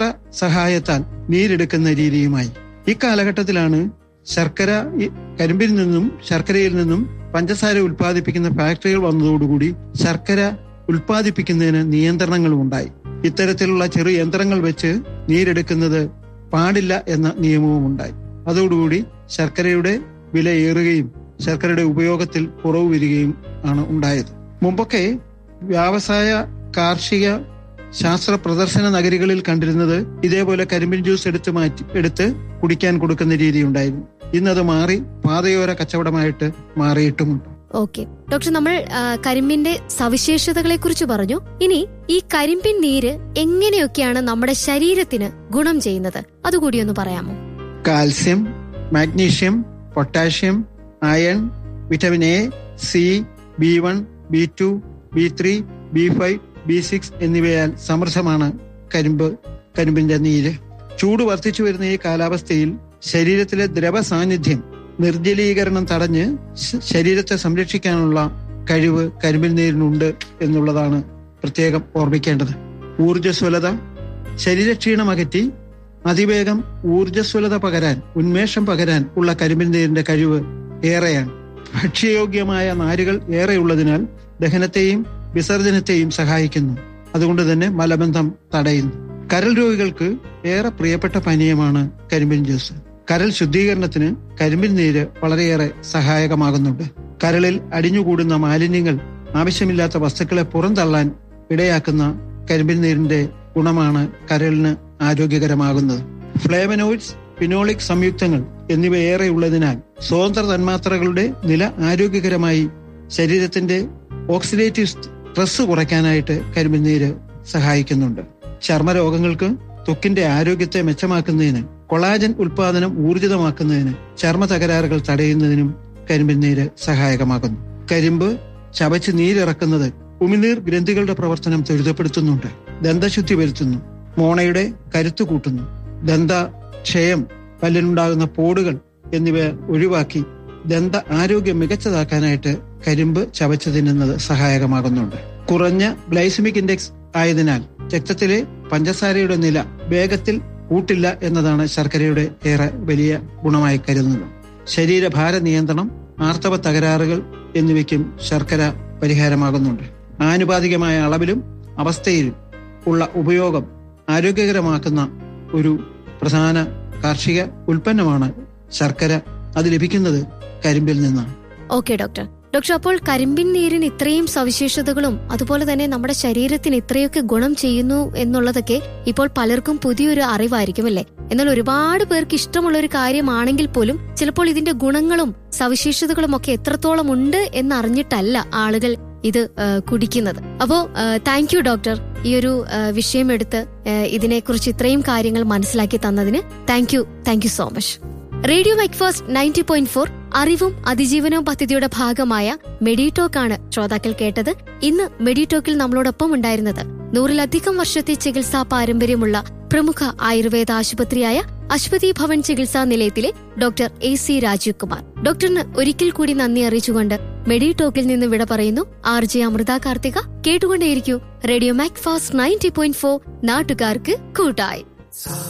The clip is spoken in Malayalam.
സഹായത്താൽ നീരെടുക്കുന്ന രീതിയുമായി ഇക്കാലഘട്ടത്തിലാണ് ശർക്കര ഈ കരിമ്പിൽ നിന്നും ശർക്കരയിൽ നിന്നും പഞ്ചസാര ഉൽപ്പാദിപ്പിക്കുന്ന ഫാക്ടറികൾ വന്നതോടുകൂടി ശർക്കര ഉൽപ്പാദിപ്പിക്കുന്നതിന് നിയന്ത്രണങ്ങളും ഉണ്ടായി ഇത്തരത്തിലുള്ള ചെറു യന്ത്രങ്ങൾ വെച്ച് നീരെടുക്കുന്നത് പാടില്ല എന്ന നിയമവും ഉണ്ടായി അതോടുകൂടി ശർക്കരയുടെ വില ഏറുകയും ശർക്കരയുടെ ഉപയോഗത്തിൽ കുറവ് വരികയും ആണ് ഉണ്ടായത് മുമ്പൊക്കെ വ്യവസായ കാർഷിക ശാസ്ത്ര പ്രദർശന നഗരികളിൽ കണ്ടിരുന്നത് ഇതേപോലെ കരിമ്പിൻ ജ്യൂസ് എടുത്ത് മാറ്റി എടുത്ത് കുടിക്കാൻ കൊടുക്കുന്ന രീതി ഉണ്ടായിരുന്നു ഇന്നത് മാറി പാതയോര കച്ചവടമായിട്ട് മാറിയിട്ടുമുണ്ട് ഓക്കെ ഡോക്ടർ നമ്മൾ ആ, കരിമ്പിന്റെ സവിശേഷതകളെ കുറിച്ച് പറഞ്ഞു ഇനി ഈ കരിമ്പിൻ നീര് എങ്ങനെയൊക്കെയാണ് നമ്മുടെ ശരീരത്തിന് ഗുണം ചെയ്യുന്നത് അതുകൂടി ഒന്ന് പറയാമോ calcium magnesium potassium iron vitamin A C B one B two B three B five B six എന്നിവയാൽ സമൃദ്ധമാണ് കരിമ്പ് കരിമ്പിന്റെ നീര് ചൂട് വർദ്ധിച്ചു വരുന്ന ഈ കാലാവസ്ഥയിൽ ശരീരത്തിലെ ദ്രവ സാന്നിധ്യം നിർജ്ജലീകരണം തടഞ്ഞ് ശ- ശരീരത്തെ സംരക്ഷിക്കാനുള്ള കഴിവ് കരിമ്പിൻ നീരിനുണ്ട് എന്നുള്ളതാണ് പ്രത്യേകം ഓർമ്മിക്കേണ്ടത് ഊർജ്ജസ്വലത ശരീരക്ഷീണം അകറ്റി അതിവേഗം ഊർജ്ജസ്വലത പകരാൻ ഉന്മേഷം പകരാൻ ഉള്ള കരിമ്പിൻ നീരിന്റെ കഴിവ് ഏറെയാണ് ഭക്ഷ്യയോഗ്യമായ നാരുകൾ ഏറെയുള്ളതിനാൽ ദഹനത്തെയും വിസർജനത്തെയും സഹായിക്കുന്നു അതുകൊണ്ട് തന്നെ മലബന്ധം തടയുന്നു കരൾ രോഗികൾക്ക് ഏറെ പ്രിയപ്പെട്ട പാനീയമാണ് കരിമ്പിൻ ജ്യൂസ് കരൾ ശുദ്ധീകരണത്തിന് കരിമ്പിൻ നീര് വളരെയേറെ സഹായകമാകുന്നുണ്ട് കരളിൽ അടിഞ്ഞുകൂടുന്ന മാലിന്യങ്ങൾ ആവശ്യമില്ലാത്ത വസ്തുക്കളെ പുറന്തള്ളാൻ ഇടയാക്കുന്ന കരിമ്പിൻ നീരിന്റെ ഗുണമാണ് കരളിന് ആരോഗ്യകരമാകുന്നത് ഫ്ലേവനോയിഡ്സ് ഫിനോളിക് സംയുക്തങ്ങൾ എന്നിവ ഏറെ ഉള്ളതിനാൽ സ്വതന്ത്ര തന്മാത്രകളുടെ നില ആരോഗ്യകരമായി ശരീരത്തിന്റെ ഓക്സിഡേറ്റീവ് സ്ട്രെസ് കുറയ്ക്കാനായിട്ട് കരിമ്പിൻ നീര് സഹായിക്കുന്നുണ്ട് ചർമ്മരോഗങ്ങൾക്ക് ത്വക്കിന്റെ ആരോഗ്യത്തെ മെച്ചമാക്കുന്നതിന് കൊളാജൻ ഉൽപാദനം ഊർജിതമാക്കുന്നതിന് ചർമ്മ തകരാറുകൾ തടയുന്നതിനും കരിമ്പിൻ നീര് സഹായകമാകുന്നു കരിമ്പ് ചവച്ച് നീരിറക്കുന്നത് ഉമിനീർ ഗ്രന്ഥികളുടെ പ്രവർത്തനം ത്വരിതപ്പെടുത്തുന്നുണ്ട് ദന്തശുദ്ധി വരുത്തുന്നു മോണയുടെ കരുത്തു കൂട്ടുന്നു ദന്ത ക്ഷയം പല്ലിനുണ്ടാകുന്ന പോടുകൾ എന്നിവ ഒഴിവാക്കി ദന്ത ആരോഗ്യം മികച്ചതാക്കാനായിട്ട് കരിമ്പ് ചവച്ച് തിന്നുന്നത് സഹായകമാകുന്നുണ്ട് കുറഞ്ഞ ഗ്ലൈസമിക് ഇൻഡെക്സ് ആയതിനാൽ രക്തത്തിലെ പഞ്ചസാരയുടെ നില വേഗത്തിൽ കൂട്ടില്ല എന്നതാണ് ശർക്കരയുടെ ഏറെ വലിയ ഗുണമായി കരുതുന്നത് ശരീരഭാര നിയന്ത്രണം ആർത്തവ തകരാറുകൾ എന്നിവയ്ക്കും ശർക്കര പരിഹാരമാകുന്നുണ്ട് ആനുപാതികമായ അളവിലും അവസ്ഥയിലും ഉള്ള ഉപയോഗം ആരോഗ്യകരമാക്കുന്ന ഒരു പ്രധാന കാർഷിക ഉൽപ്പന്നമാണ് ശർക്കര അത് ലഭിക്കുന്നത് കരിമ്പിൽ നിന്നാണ് ഓക്കെ ഡോക്ടർ ഡോക്ടർ അപ്പോൾ കരിമ്പിൻ നീരിന് ഇത്രയും സവിശേഷതകളും അതുപോലെ തന്നെ നമ്മുടെ ശരീരത്തിന് ഇത്രയൊക്കെ ഗുണം ചെയ്യുന്നു എന്നുള്ളതൊക്കെ ഇപ്പോൾ പലർക്കും പുതിയൊരു അറിവായിരിക്കും അല്ലേ എന്നാൽ ഒരുപാട് പേർക്ക് ഇഷ്ടമുള്ള ഒരു കാര്യമാണെങ്കിൽ പോലും ചിലപ്പോൾ ഇതിന്റെ ഗുണങ്ങളും സവിശേഷതകളും ഒക്കെ എത്രത്തോളം ഉണ്ട് എന്നറിഞ്ഞിട്ടല്ല ആളുകൾ ഇത് ആ, കുടിക്കുന്നത് അപ്പോ താങ്ക് യു ഡോക്ടർ ഈ ഒരു ആ, വിഷയം എടുത്ത് ആ, ഇതിനെക്കുറിച്ച് ഇത്രയും കാര്യങ്ങൾ മനസ്സിലാക്കി തന്നതിന് thank you thank you so much radio Macfast ninety point four അറിവും അതിജീവനവും പദ്ധതിയുടെ ഭാഗമായ മെഡിറ്റോക്ക് ആണ് ശ്രോതാക്കൾ കേട്ടത് ഇന്ന് മെഡിറ്റോക്കിൽ നമ്മളോടൊപ്പം ഉണ്ടായിരുന്നത് നൂറിലധികം വർഷത്തെ ചികിത്സാ പാരമ്പര്യമുള്ള പ്രമുഖ ആയുർവേദ ആശുപത്രിയായ അശ്വതി ഭവൻ ചികിത്സാ നിലയത്തിലെ doctor A C Rajeev Kumar ഡോക്ടറിന് ഒരിക്കൽ കൂടി നന്ദി അറിയിച്ചുകൊണ്ട് മെഡിറ്റോക്കിൽ നിന്ന് വിട പറയുന്നു ആർ ജെ അമൃത കാർത്തിക കേട്ടുകൊണ്ടേയിരിക്കൂ radio Macfast ninety point four നാട്ടുകാർക്ക് കൂട്ടായി